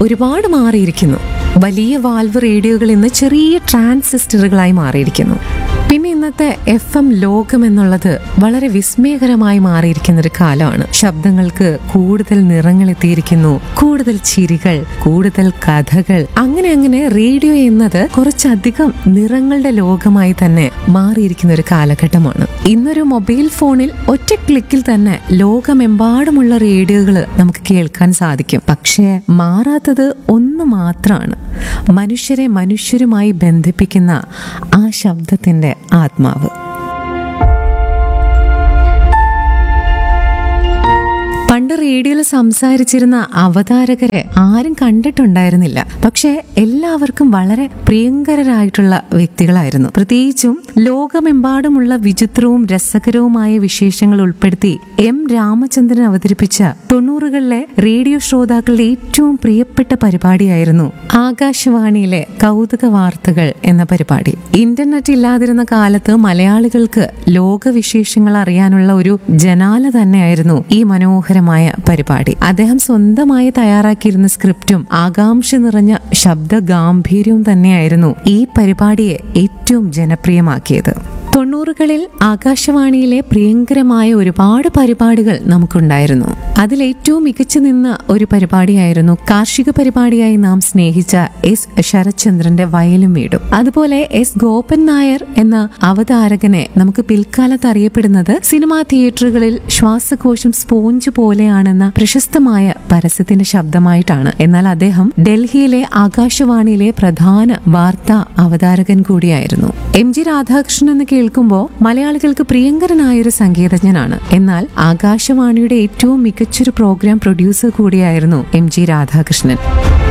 ഒരുപാട് മാറിയിരിക്കുന്നു വലിയ വാൽവ് റേഡിയോകൾ ഇന്ന് ചെറിയ ട്രാൻസിസ്റ്ററുകളായി മാറിയിരിക്കുന്നു പിന്നെ ഇന്നത്തെ എഫ് എം ലോകം എന്നുള്ളത് വളരെ വിസ്മയകരമായി മാറിയിരിക്കുന്ന ഒരു കാലമാണ് ശബ്ദങ്ങൾക്ക് കൂടുതൽ നിറങ്ങൾ എത്തിയിരിക്കുന്നു കൂടുതൽ ചിരികൾ കൂടുതൽ കഥകൾ അങ്ങനെ അങ്ങനെ റേഡിയോ എന്നത് കുറച്ചധികം നിറങ്ങളുടെ ലോകമായി തന്നെ മാറിയിരിക്കുന്ന ഒരു കാലഘട്ടമാണ് ഇന്നൊരു മൊബൈൽ ഫോണിൽ ഒറ്റ ക്ലിക്കിൽ തന്നെ ലോകമെമ്പാടുമുള്ള റേഡിയോകൾ നമുക്ക് കേൾക്കാൻ സാധിക്കും പക്ഷേ മാറാത്തത് ഒന്ന് മാത്രമാണ് മനുഷ്യരെ മനുഷ്യരുമായി ബന്ധിപ്പിക്കുന്ന ആ ശബ്ദത്തിന്റെ ആത്മാവ് പണ്ട് റേഡിയോയിൽ സംസാരിച്ചിരുന്ന അവതാരകരെ ആരും കണ്ടിട്ടുണ്ടായിരുന്നില്ല പക്ഷെ എല്ലാവർക്കും വളരെ പ്രിയങ്കരരായിട്ടുള്ള വ്യക്തികളായിരുന്നു പ്രത്യേകിച്ചും ലോകമെമ്പാടുമുള്ള വിചിത്രവും രസകരവുമായ വിശേഷങ്ങൾ ഉൾപ്പെടുത്തി എം രാമചന്ദ്രൻ അവതരിപ്പിച്ച തൊണ്ണൂറുകളിലെ റേഡിയോ ശ്രോതാക്കളുടെ ഏറ്റവും പ്രിയപ്പെട്ട പരിപാടിയായിരുന്നു ആകാശവാണിയിലെ കൗതുക വാർത്തകൾ എന്ന പരിപാടി ഇന്റർനെറ്റ് ഇല്ലാതിരുന്ന കാലത്ത് മലയാളികൾക്ക് ലോകവിശേഷങ്ങൾ അറിയാനുള്ള ഒരു ജനാല തന്നെയായിരുന്നു ഈ മനോഹരമായ പരിപാടി അദ്ദേഹം സ്വന്തമായി തയ്യാറാക്കിയിരുന്ന സ്ക്രിപ്റ്റും ആകാംക്ഷ നിറഞ്ഞ ശബ്ദ ഗാംഭീര്യവും തന്നെയായിരുന്നു ഈ പരിപാടിയെ ഏറ്റവും ജനപ്രിയമാക്കിയത് തൊണ്ണൂറുകളിൽ ആകാശവാണിയിലെ പ്രിയങ്കരമായ ഒരുപാട് പരിപാടികൾ നമുക്കുണ്ടായിരുന്നു അതിൽ ഏറ്റവും മികച്ചു നിന്ന ഒരു പരിപാടിയായിരുന്നു കാർഷിക പരിപാടിയായി നാം സ്നേഹിച്ച എസ് ശരത്ചന്ദ്രന്റെ വയലും വീടും അതുപോലെ എസ് ഗോപൻ നായർ എന്ന അവതാരകനെ നമുക്ക് പിൽക്കാലത്ത് അറിയപ്പെടുന്നത് സിനിമാ തിയേറ്ററുകളിൽ ശ്വാസകോശം സ്പോഞ്ച് പോലെയാണെന്ന പ്രശസ്തമായ പരസ്യത്തിന്റെ ശബ്ദമായിട്ടാണ് എന്നാൽ അദ്ദേഹം ഡൽഹിയിലെ ആകാശവാണിയിലെ പ്രധാന വാർത്താ അവതാരകൻ കൂടിയായിരുന്നു എം ജി രാധാകൃഷ്ണൻ എന്ന് കേൾക്കുമ്പോൾ മലയാളികൾക്ക് പ്രിയങ്കരനായൊരു സംഗീതജ്ഞനാണ് എന്നാൽ ആകാശവാണിയുടെ ഏറ്റവും മികച്ചൊരു പ്രോഗ്രാം പ്രൊഡ്യൂസർ കൂടിയായിരുന്നു എം ജി രാധാകൃഷ്ണൻ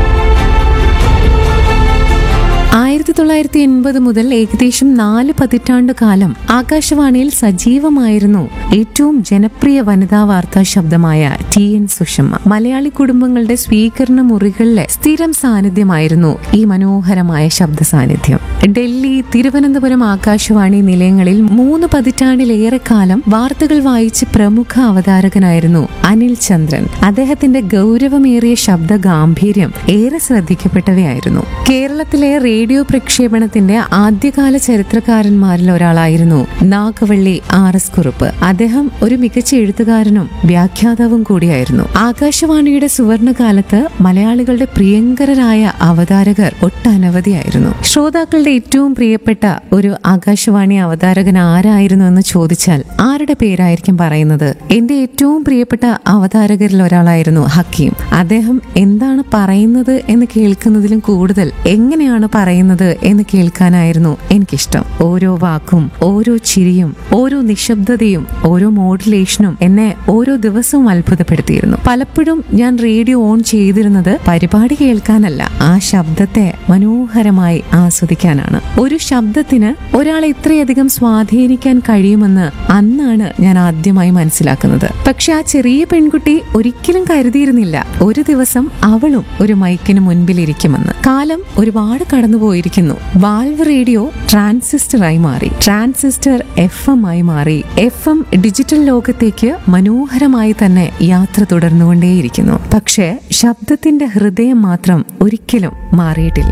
ആയിരത്തി തൊള്ളായിരത്തി എൺപത് മുതൽ ഏകദേശം നാല് പതിറ്റാണ്ട് കാലം ആകാശവാണിയിൽ സജീവമായിരുന്നു ഏറ്റവും ജനപ്രിയ വനിതാ വാർത്താ ശബ്ദമായ ടി എൻ സുഷമ്മ മലയാളി കുടുംബങ്ങളുടെ സ്വീകരണ മുറികളിലെ സ്ഥിരം സാന്നിധ്യമായിരുന്നു ഈ മനോഹരമായ ശബ്ദ സാന്നിധ്യം ഡൽഹി തിരുവനന്തപുരം ആകാശവാണി നിലയങ്ങളിൽ മൂന്ന് പതിറ്റാണ്ടിലേറെ കാലം വാർത്തകൾ വായിച്ച് പ്രമുഖ അവതാരകനായിരുന്നു അനിൽ ചന്ദ്രൻ അദ്ദേഹത്തിന്റെ ഗൗരവമേറിയ ശബ്ദ ഗാംഭീര്യം ഏറെ ശ്രദ്ധിക്കപ്പെട്ടവയായിരുന്നു കേരളത്തിലെ റേഡിയോ പ്രക്ഷേപണത്തിന്റെ ആദ്യകാല ചരിത്രകാരന്മാരിൽ ഒരാളായിരുന്നു നാഗവള്ളി ആർ എസ് കുറുപ്പ് അദ്ദേഹം ഒരു മികച്ച എഴുത്തുകാരനും വ്യാഖ്യാതാവും കൂടിയായിരുന്നു ആകാശവാണിയുടെ സുവർണകാലത്ത് മലയാളികളുടെ പ്രിയങ്കരരായ അവതാരകർ ഒട്ടനവധിയായിരുന്നു ശ്രോതാക്കളുടെ ഏറ്റവും പ്രിയപ്പെട്ട ഒരു ആകാശവാണി അവതാരകൻ ആരായിരുന്നു എന്ന് ചോദിച്ചാൽ ആരുടെ പേരായിരിക്കും പറയുന്നത് എന്റെ ഏറ്റവും പ്രിയപ്പെട്ട അവതാരകരിൽ ഒരാളായിരുന്നു ഹക്കീം അദ്ദേഹം എന്താണ് പറയുന്നത് എന്ന് കേൾക്കുന്നതിലും കൂടുതൽ എങ്ങനെയാണ് പറയുന്നത് എന്ന് കേൾക്കാനായിരുന്നു എനിക്കിഷ്ടം ഓരോ വാക്കും ഓരോ ചിരിയും ഓരോ നിശബ്ദതയും ഓരോ മോഡുലേഷനും എന്നെ ഓരോ ദിവസവും അത്ഭുതപ്പെടുത്തിയിരുന്നു പലപ്പോഴും ഞാൻ റേഡിയോ ഓൺ ചെയ്തിരുന്നത് പരിപാടി കേൾക്കാനല്ല ആ ശബ്ദത്തെ മനോഹരമായി ആസ്വദിക്കാനാണ് ഒരു ശബ്ദത്തിന് ഒരാളെ ഇത്രയധികം സ്വാധീനിക്കാൻ കഴിയുമെന്ന് അന്നാണ് ഞാൻ ആദ്യമായി മനസ്സിലാക്കുന്നത് പക്ഷെ ആ ചെറിയ പെൺകുട്ടി ഒരിക്കലും കരുതിയിരുന്നില്ല ഒരു ദിവസം അവളും ഒരു മൈക്കിന് മുൻപിലിരിക്കുമെന്ന് കാലം ഒരുപാട് കടന്നുപോയിരിക്കുന്നു വാൽവ് റേഡിയോ ട്രാൻസിസ്റ്ററായി മാറി ട്രാൻസിസ്റ്റർ എഫ് എം ആയി മാറി എഫ് എം ഡിജിറ്റൽ ലോകത്തേക്ക് മനോഹരമായി തന്നെ യാത്ര തുടർന്നുകൊണ്ടേയിരിക്കുന്നു പക്ഷേ ശബ്ദത്തിന്റെ ഹൃദയം മാത്രം ഒരിക്കലും മാറിയിട്ടില്ല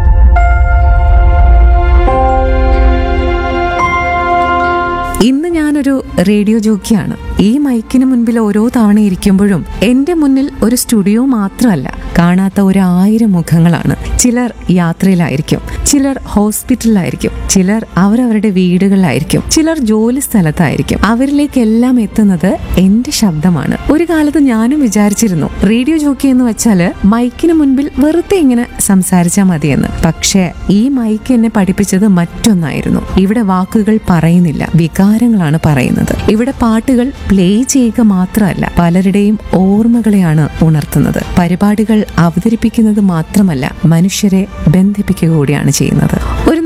ഇന്ന് ഞാനൊരു റേഡിയോ ജോക്കിയാണ് ഈ മൈക്കിന് മുൻപിൽ ഓരോ തവണ ഇരിക്കുമ്പോഴും എന്റെ മുന്നിൽ ഒരു സ്റ്റുഡിയോ മാത്രമല്ല കാണാത്ത ഒരു ആയിരം മുഖങ്ങളാണ് ചിലർ യാത്രയിലായിരിക്കും ചിലർ ഹോസ്പിറ്റലിലായിരിക്കും ചിലർ അവരവരുടെ വീടുകളിലായിരിക്കും ചിലർ ജോലി സ്ഥലത്തായിരിക്കും അവരിലേക്കെല്ലാം എത്തുന്നത് എന്റെ ശബ്ദമാണ് ഒരു കാലത്ത് ഞാനും വിചാരിച്ചിരുന്നു റേഡിയോ ജോക്കി എന്ന് വെച്ചാല് മൈക്കിന് മുൻപിൽ വെറുതെ ഇങ്ങനെ സംസാരിച്ചാൽ മതിയെന്ന് പക്ഷേ ഈ മൈക്ക് എന്നെ പഠിപ്പിച്ചത് മറ്റൊന്നായിരുന്നു ഇവിടെ വാക്കുകൾ പറയുന്നില്ല വികാരങ്ങളാണ് പറയുന്നത് ഇവിടെ പാട്ടുകൾ പ്ലേ ചെയ്യുക മാത്രമല്ല പലരുടെയും ഓർമ്മകളെയാണ് ഉണർത്തുന്നത് പരിപാടികൾ അവതരിപ്പിക്കുന്നത് മാത്രമല്ല മനുഷ്യരെ ബന്ധിപ്പിക്കുക കൂടിയാണ് ചെയ്യുന്നത് ഒരു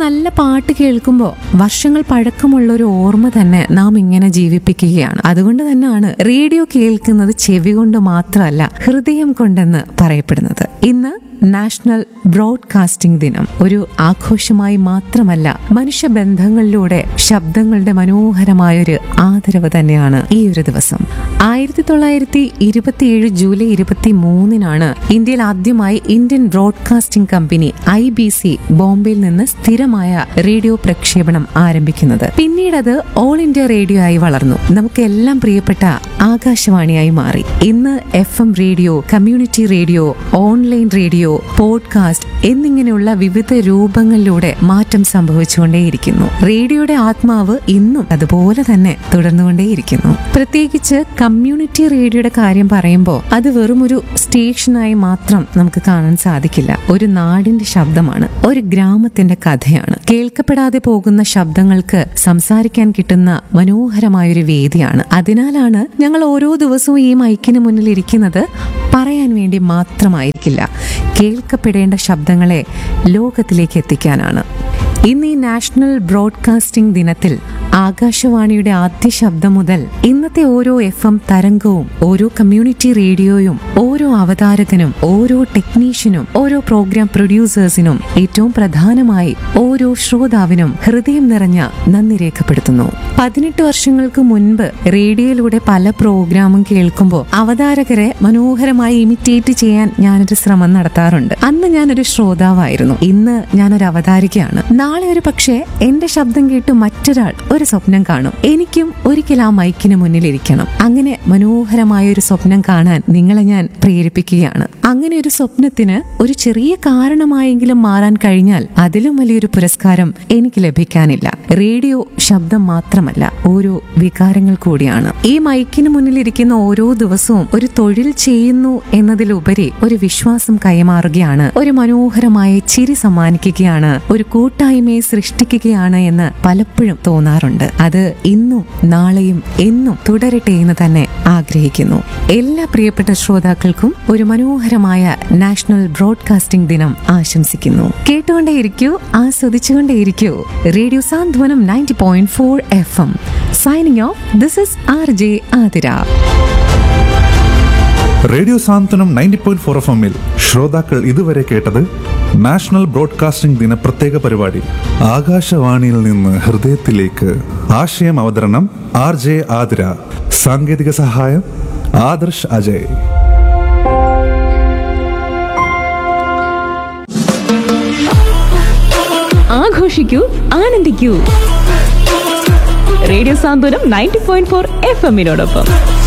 നല്ല പാട്ട് കേൾക്കുമ്പോൾ വർഷങ്ങൾ പഴക്കമുള്ള ഒരു ഓർമ്മ തന്നെ നാം ഇങ്ങനെ ജീവിപ്പിക്കുകയാണ് അതുകൊണ്ട് തന്നെയാണ് റേഡിയോ കേൾക്കുന്നത് ചെവി കൊണ്ട് മാത്രമല്ല ഹൃദയം കൊണ്ടെന്ന് പറയപ്പെടുന്നത് ഇന്ന് നാഷണൽ ബ്രോഡ്കാസ്റ്റിംഗ് ദിനം ഒരു ആഘോഷമായി മാത്രമല്ല മനുഷ്യബന്ധങ്ങളിലൂടെ ശബ്ദങ്ങളുടെ മനോഹരമായൊരു ആദരവ് തന്നെയാണ് ഈ ഒരു ദിവസം ആയിരത്തി തൊള്ളായിരത്തി ഇരുപത്തിയേഴ് ജൂലൈ ഇരുപത്തി മൂന്നിനാണ് ഇന്ത്യയിൽ ആദ്യമായി Indian broadcasting company I B C ബോംബെയിൽ നിന്ന് സ്ഥിരമായ റേഡിയോ പ്രക്ഷേപണം ആരംഭിക്കുന്നത് പിന്നീട് അത് ഓൾ ഇന്ത്യ റേഡിയോ ആയി വളർന്നു നമുക്കെല്ലാം പ്രിയപ്പെട്ട ആകാശവാണിയായി മാറി ഇന്ന് F M radio community radio online radio podcast എന്നിങ്ങനെയുള്ള വിവിധ രൂപങ്ങളിലൂടെ മാറ്റം സംഭവിച്ചുകൊണ്ടേയിരിക്കുന്നു റേഡിയോയുടെ ആത്മാവ് ഇന്നും അതുപോലെ തന്നെ തുടർന്നുകൊണ്ടേയിരിക്കുന്നു പ്രത്യേകിച്ച് കമ്മ്യൂണിറ്റി റേഡിയോയുടെ കാര്യം പറയുമ്പോൾ അത് വെറും ഒരു സ്റ്റേഷനായി മാത്രം നമുക്ക് കാണാൻ സാധിക്കില്ല ഒരു നാടിന്റെ ശബ്ദമാണ് ഒരു ഗ്രാമത്തിന്റെ കഥയാണ് കേൾക്കപ്പെടാതെ പോകുന്ന ശബ്ദങ്ങൾക്ക് സംസാരിക്കാൻ കിട്ടുന്ന മനോഹരമായൊരു വേദിയാണ് അതിനാലാണ് ഞങ്ങൾ ഓരോ ദിവസവും ഈ മൈക്കിന് മുന്നിൽ ഇരിക്കുന്നത് പറയാൻ വേണ്ടി മാത്രമായിരിക്കില്ല കേൾക്കപ്പെടേണ്ട ശബ്ദങ്ങളെ ലോകത്തിലേക്ക് എത്തിക്കാനാണ് ഇന്ന് ഈ നാഷണൽ ബ്രോഡ്കാസ്റ്റിംഗ് ദിനത്തിൽ ആകാശവാണിയുടെ ആദ്യ ശബ്ദം മുതൽ ഇന്നത്തെ ഓരോ എഫ് എം തരംഗവും ഓരോ കമ്മ്യൂണിറ്റി റേഡിയോയും ഓരോ അവതാരകനും ഓരോ ടെക്നീഷ്യനും ഓരോ പ്രോഗ്രാം പ്രൊഡ്യൂസേഴ്സിനും ഏറ്റവും പ്രധാനമായി ഓരോ ശ്രോതാവിനും ഹൃദയം നിറഞ്ഞ നന്ദി രേഖപ്പെടുത്തുന്നു പതിനെട്ട് വർഷങ്ങൾക്ക് മുൻപ് റേഡിയോയിലൂടെ പല പ്രോഗ്രാമും കേൾക്കുമ്പോൾ അവതാരകരെ മനോഹരമായി ഇമിറ്റേറ്റ് ചെയ്യാൻ ഞാനൊരു ശ്രമം നടത്താറുണ്ട് അന്ന് ഞാനൊരു ശ്രോതാവായിരുന്നു ഇന്ന് ഞാനൊരു അവതാരികയാണ് നാളെ ഒരു പക്ഷേ എന്റെ ശബ്ദം കേട്ട് മറ്റൊരാൾ ഒരു സ്വപ്നം കാണും എനിക്കും ഒരിക്കൽ ആ മൈക്കിന് മുന്നിൽ ഇരിക്കണം അങ്ങനെ മനോഹരമായ ഒരു സ്വപ്നം കാണാൻ നിങ്ങളെ ഞാൻ പ്രേരിപ്പിക്കുകയാണ് അങ്ങനെ ഒരു സ്വപ്നത്തിന് ഒരു ചെറിയ കാരണമായെങ്കിലും മാറാൻ കഴിഞ്ഞാൽ അതിലും വലിയൊരു പുരസ്കാരം എനിക്ക് ലഭിക്കാനില്ല റേഡിയോ ശബ്ദം മാത്രമല്ല ഓരോ വികാരങ്ങൾ കൂടിയാണ് ഈ മൈക്കിന് മുന്നിൽ ഇരിക്കുന്ന ഓരോ ദിവസവും ഒരു തൊഴിൽ ചെയ്യുന്നു എന്നതിലുപരി ഒരു വിശ്വാസം കൈമാറുകയാണ് ഒരു മനോഹരമായ ചിരി സമ്മാനിക്കുകയാണ് ഒരു കൂട്ടായ്മയെ സൃഷ്ടിക്കുകയാണ് എന്ന് പലപ്പോഴും തോന്നാറുണ്ട് അത് ഇന്നും നാളെയും എന്നും തുടരട്ടെ എന്ന് തന്നെ ആഗ്രഹിക്കുന്നു എല്ലാ പ്രിയപ്പെട്ട ശ്രോതാക്കൾക്കും ഒരു മനോഹരമായ നാഷണൽ ബ്രോഡ്കാസ്റ്റിംഗ് ദിനം ആശംസിക്കുന്നു കേട്ടുകൊണ്ടേയിരിക്കൂ ആസ്വദിച്ചുകൊണ്ടേയിരിക്കൂ radio Santhwanam ninety point four F M signing off this is R J Athira radio Santhwanam ninety point four F എമ്മിൽ ശ്രോതാക്കൾ ഇതുവരെ കേട്ടത് നാഷണൽ ബ്രോഡ്കാസ്റ്റിംഗ് ദിന പ്രത്യേക പരിപാടി ആകാശവാണിയിൽ നിന്ന് ഹൃദയത്തിലേക്ക് ആശയം അവതരണം ആർ ജെ ആതിര സാങ്കേതിക സഹായം ആദർശ് അജയ് ആഘോഷിക്കൂ ആനന്ദിക്കൂ radio Santhwanam ninety point four F എമ്മിനോടൊപ്പം